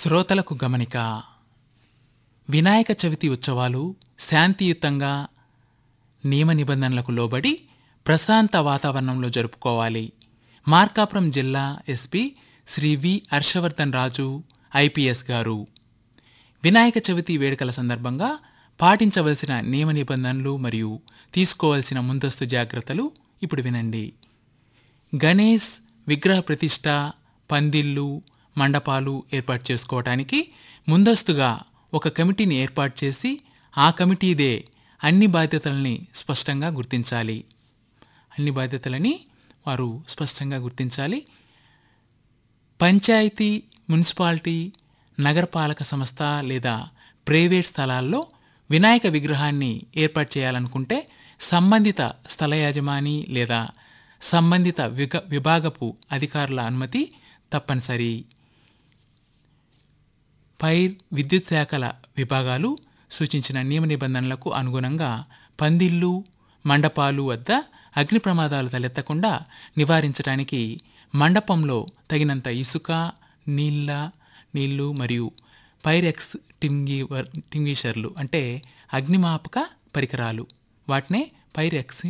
శ్రోతలకు గమనిక వినాయక చవితి ఉత్సవాలు శాంతియుతంగా నియమ నిబంధనలకు లోబడి ప్రశాంత వాతావరణంలో జరుపుకోవాలి మార్కాపురం జిల్లా SP Shri V Harshavardhan Raju IPS గారు వినాయక చవితి వేడుకల సందర్భంగా పాటించవలసిన నియమ నిబంధనలు మరియు తీసుకోవాల్సిన ముందస్తు జాగ్రత్తలు ఇప్పుడు వినండి గణేష్ విగ్రహ ప్రతిష్ట పందిళ్ళు మండపాలు ఏర్పాటు చేసుకోవటానికి ముందస్తుగా ఒక కమిటీని ఏర్పాటు చేసి ఆ కమిటీదే అన్ని బాధ్యతల్ని స్పష్టంగా గుర్తించాలి అన్ని బాధ్యతలని వారు స్పష్టంగా గుర్తించాలి పంచాయతీ మున్సిపాలిటీ నగరపాలక సంస్థ లేదా ప్రైవేట్ స్థలాల్లో వినాయక విగ్రహాన్ని ఏర్పాటు చేయాలనుకుంటే సంబంధిత స్థల యాజమాని లేదా సంబంధిత విగ విభాగపు అధికారుల అనుమతి తప్పనిసరి పైర్ విద్యుత్ శాఖల విభాగాలు సూచించిన నియమ నిబంధనలకు అనుగుణంగా పందిళ్ళు మండపాలు వద్ద అగ్ని ప్రమాదాలు తలెత్తకుండా నివారించడానికి మండపంలో తగినంత ఇసుక నీళ్ళ నీళ్లు మరియు పైరెక్స్ టింగి టింగిషర్లు అంటే అగ్నిమాపక పరికరాలు వాటినే పైరెక్స్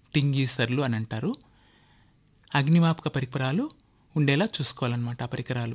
టింగీసర్లు అని అంటారు అగ్నిమాపక పరికరాలు ఉండేలా చూసుకోవాలన్నమాట ఆ పరికరాలు